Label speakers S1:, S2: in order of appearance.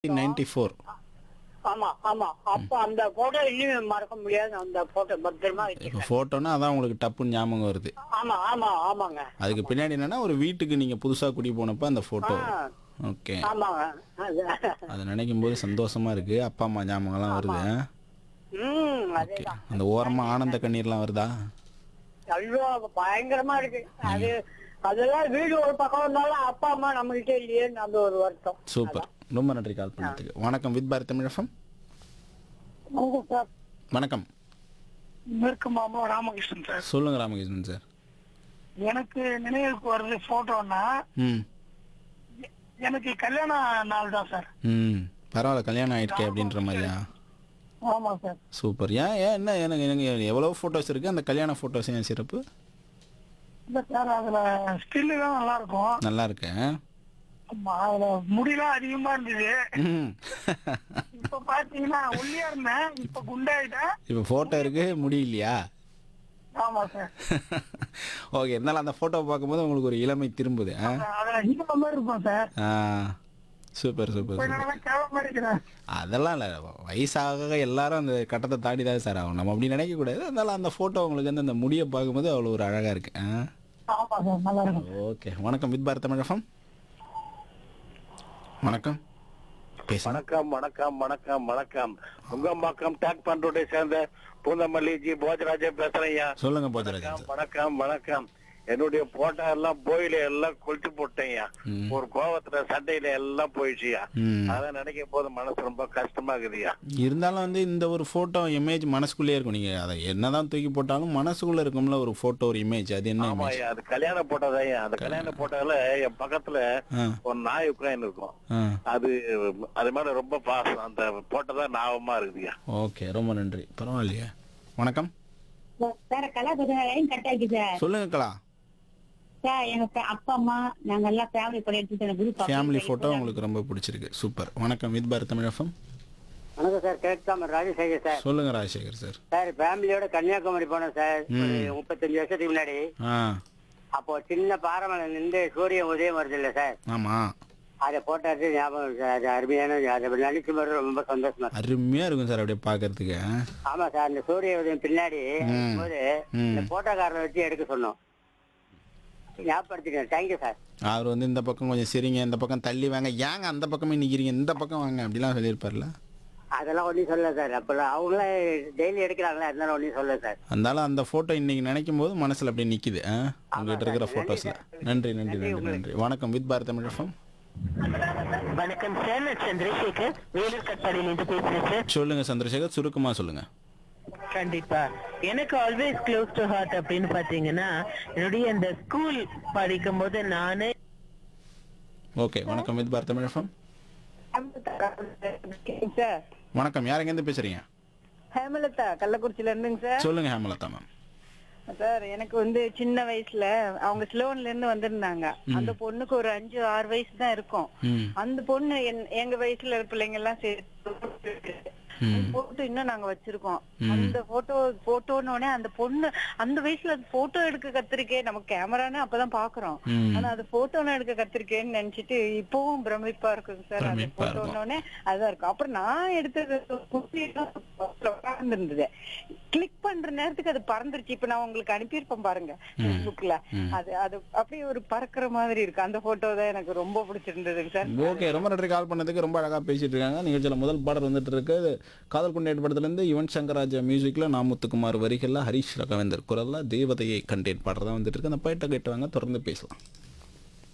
S1: Ninety four
S2: ஆமா ஆமா அப்ப அந்த போட்டோ இன்னும் மறக்க முடியாது அந்த போட்டோ பத்திரமா
S1: இப்போ
S2: வச்சிருக்கேன்
S1: ஃபோட்டோனா அதான் உங்களுக்கு டப்புன்னு ஞாபகம் வருது
S2: ஆமா ஆமா ஆமாங்க
S1: அதுக்கு பின்னாடி என்னன்னா ஒரு வீட்டுக்கு நீங்க புதுசா குடி போனப்ப அந்த ஃபோட்டோ
S2: ஆ,
S1: ஓகே
S2: ஆமாங்க அது
S1: அதை நினைக்கும் போது சந்தோஷமா இருக்கு அப்பா அம்மா ஞாபகம்லாம் வருது
S2: ம்
S1: ஓகே
S2: அதேதான்
S1: அந்த ஓரமா ஆனந்த கண்ணீர்லாம் வருதா
S2: ஐயோ பயங்கரமா இருக்கு அது அதெல்லாம் வீடு ஒரு பக்கம் இருந்தாலும் அப்பா அம்மா நம்ம கிட்ட இல்லையேன்னு அந்த ஒரு வருத்தம்
S1: சூப்பர் ரொம்ப நன்றி கால் பண்ணதுக்கு வணக்கம் வித் பாரத் தமிழகம்
S2: சார்
S1: வணக்கம்
S3: மேற்கு மாமா ராமகிருஷ்ணன் சார்
S1: சொல்லுங்க ராமகிருஷ்ணன் சார்
S3: எனக்கு நினைவுக்கு வர்றது போட்டோன்னா
S1: ம்
S3: எனக்கு கல்யாண நாள் தான் சார்
S1: ம் பரவாயில்ல கல்யாணம் ஆயிடுக்கே அப்படின்ற மாதிரியா
S3: ஆமா சார்
S1: சூப்பர் ஏன் ஏன் என்ன எனக்கு எனக்கு எவ்வளோ ஃபோட்டோஸ் இருக்கு அந்த கல்யாண ஃபோட்டோஸ் ஏன் சிறப்பு
S3: இல்ல சார் அதுல ஸ்டில்லு தான் நல்லா இருக்கும்
S1: நல்லா இருக்கேன்
S3: ஆமா அதுல முடியெல்லாம் அதிகமா இருந்தது
S1: ம்
S3: இப்ப பாத்தீங்கன்னா ஒல்லியா இருந்தேன் இப்ப குண்டாயிட்டேன்
S1: இப்போ ஃபோட்டோ இருக்கு முடியலையா
S3: ஆமா சார்
S1: ஓகே இருந்தாலும் அந்த ஃபோட்டோ பார்க்கும்போது உங்களுக்கு ஒரு இளமை திரும்புது ஆ
S3: அதுல இந்த மாதிரி இருக்கும் சார்
S1: ஆ சூப்பர் சூப்பர்
S3: இப்ப
S1: சூப்பர்
S3: நான் கேவலமா இருக்கிறேன்
S1: அதெல்லாம் இல்லை வயசாக எல்லாரும் அந்த கட்டத்தை தாண்டி தான் சார் ஆகும் நம்ம அப்படி நினைக்கக்கூடாது அதனால அந்த ஃபோட்டோ உங்களுக்கு வந்து அந்த முடியை பார்க்கும்போது அவ்வளோ ஒரு அழகாக இருக்கு ஆ
S3: ஆமா சார் நல்லா இருக்கும்
S1: ஓகே வணக்கம் வித் பாரத் தமிழகம் வணக்கம் பேசுங்க
S4: வணக்கம் வணக்கம் வணக்கம் வணக்கம் உங்கம்பாக்கம் டேக் பண்றோட்டை சேர்ந்த பூந்தமல்லி ஜி போஜராஜே பேசுறேன் ஐயா
S1: சொல்லுங்க போஜராஜன் சார்
S4: வணக்கம் வணக்கம் என்னுடைய போட்டோ எல்லாம் போயில எல்லாம் கொளுத்தி போட்டேன்யா
S1: ம்.
S4: ஒரு கோவத்துல சண்டையில எல்லாம் போயிடுச்சுயா
S1: ம்
S4: அதான் நினைக்கும் போது மனசு ரொம்ப கஷ்டமா இருக்குதுயா
S1: இருந்தாலும் வந்து இந்த ஒரு ஃபோட்டோ இமேஜ் மனசுக்குள்ளேயே இருக்கும் நீங்க அதை என்னதான் தூக்கி போட்டாலும் மனசுக்குள்ள இருக்கும்ல ஒரு ஃபோட்டோ ஒரு இமேஜ் அது என்ன இமேஜ்
S4: ஆமாய்யா அது கல்யாண போட்டோ தான் அந்த கல்யாண போட்டோல என் பக்கத்துல
S1: ஆ
S4: ஒரு நாய் உட்கார்ந்து இருக்கும்
S1: ஆ
S4: அது அது மேல ரொம்ப பாசம் அந்த போட்டோ தான் ஞாபகமா இருக்குதுயா
S1: ஓகே ரொம்ப நன்றி பரவாயில்லையே வணக்கம்
S5: சார் கலாபதி கட் ஆகி சார்
S1: சொல்லுங்க கலா
S5: சார் எங்க fa- அப்பா அம்மா நாங்க எல்லாம் ஃபேமிலி கூட எடுத்துட்டு குரூப்
S1: ஃபேமிலி ஃபோட்டோ உங்களுக்கு ரொம்ப பிடிச்சிருக்கு சூப்பர் வணக்கம் வித் பாரத் தமிழகம்
S2: வணக்கம் சார் கேட்காம ராஜசேகர் சார்
S1: சொல்லுங்க ராஜசேகர் சார்
S2: சார் ஃபேமிலியோட கன்னியாகுமரி போனோம் சார் ஒரு முப்பத்தஞ்சு வருஷத்துக்கு முன்னாடி
S1: ஆ
S2: அப்போ சின்ன பாறைமலை நின்று சூரியன் உதயம் வருது இல்ல சார்
S1: ஆமா
S2: அதை போட்டோ எடுத்து ஞாபகம் இருக்கு சார் அது அருமையான அதை நினைக்கும் போது ரொம்ப சந்தோஷமா இருக்கு.
S1: அருமையா இருக்கும் சார் அப்படியே பார்க்கறதுக்கு ஆ?
S2: ஆமா சார் அந்த சூரிய உதயம் பின்னாடி
S1: ம்.
S2: போது
S1: ம்.
S2: இந்த போட்டோக்காரரை வச்சு எடுக்க சொன்னோம் ஞாபகப்படுத்திக்கிறேன் தேங்க்யூ சார்
S1: அவர் வந்து இந்த பக்கம் கொஞ்சம் சிரிங்க இந்த பக்கம் தள்ளி வாங்க ஏங்க அந்த பக்கமே நிக்கிறீங்க இந்த பக்கம் வாங்க அப்படிலாம் சொல்லியிருப்பார்ல
S2: அதெல்லாம் ஒன்றும் சொல்ல சார் அப்பெல்லாம் அவங்களே டெய்லி எடுக்கிறாங்களே அதனால ஒன்றும் சொல்ல சார்
S1: அதனால அந்த போட்டோ இன்னைக்கு நினைக்கும் போது மனசுல அப்படியே நிக்குது ஆ? உங்ககிட்ட இருக்கிற போட்டோஸ்ல நன்றி நன்றி நன்றி நன்றி வணக்கம் வித் பாரத் தமிழகம்
S6: வணக்கம் சார் நான் சந்திரசேகர் வேலூர் கட்பாடியிலிருந்து பேசுறேன் சார்
S1: சொல்லுங்க சந்திரசேகர் சுருக்கமா சொல்லுங்க
S6: கண்டிப்பா எனக்கு ஆல்வேஸ் க்ளோஸ் டு ஹார்ட் அப்படின்னு பாத்தீங்கன்னா என்னுடைய அந்த ஸ்கூல் படிக்கும் போது நானு
S1: ஓகே வணக்கம் வித் பாரத் தமிழகம்
S7: சார்
S1: வணக்கம் யார் எங்கேருந்து பேசுறீங்க
S7: ஹேமலதா கள்ளக்குறிச்சியில இருந்துங்க சார்
S1: சொல்லுங்க ஹேமலதா மேம்
S7: சார் எனக்கு வந்து சின்ன வயசுல அவங்க ஸ்லோன்ல இருந்து வந்திருந்தாங்க அந்த பொண்ணுக்கு ஒரு அஞ்சு ஆறு வயசு தான் இருக்கும்
S1: ம்
S7: அந்த பொண்ணு என்- எங்க வயசுல இருக்க பிள்ளைங்க எல்லாம் சேர்த்து போட்டோ இன்னும் நாங்க வச்சிருக்கோம் அந்த போட்டோ போட்டோன்னு அந்த பொண்ணு அந்த வயசுல அது போட்டோ எடுக்க கத்திருக்கே நம்ம கேமரான்னு அப்பதான் பாக்குறோம்
S1: ம்.
S7: ஆனா அது போட்டோன்னு எடுக்க கத்திருக்கேன்னு நினைச்சிட்டு இப்பவும் பிரமிப்பா இருக்குங்க சார் அது
S1: பிரமிப்பா இருக்கும்.
S7: போட்டோன்னே அதுதான் இருக்கும் அப்புறம் நான் எடுத்தது இருந்தது கிளிக் பண்ற நேரத்துக்கு அது பறந்துருச்சு இப்ப நான் உங்களுக்கு அனுப்பியிருப்பேன் பாருங்க Facebookல அது அது அப்படியே ஒரு பறக்குற மாதிரி இருக்கு அந்த போட்டோ தான் எனக்கு ரொம்ப பிடிச்சிருந்ததுங்க சார்
S1: ஓகே ரொம்ப நன்றி கால் பண்ணதுக்கு ரொம்ப அழகா பேசிட்டு இருக்காங்க நிகழ்ச்சியில் முதல் பாடல் வந்துட்டு இருக்கு காதல் கொண்டேட் படத்துலேருந்து யுவன் சங்கர் ராஜா மியூசிக்ல நாமுத்துக்குமார் வரிகள்ல ஹரிஷ் ரகவேந்தர் குரல்ல தேவதையை கண்டேன் பாடுறதா வந்துட்டு இருக்கு அந்த பாட்டை கேட்டுவாங்க தொடர்ந்து பேசலாம்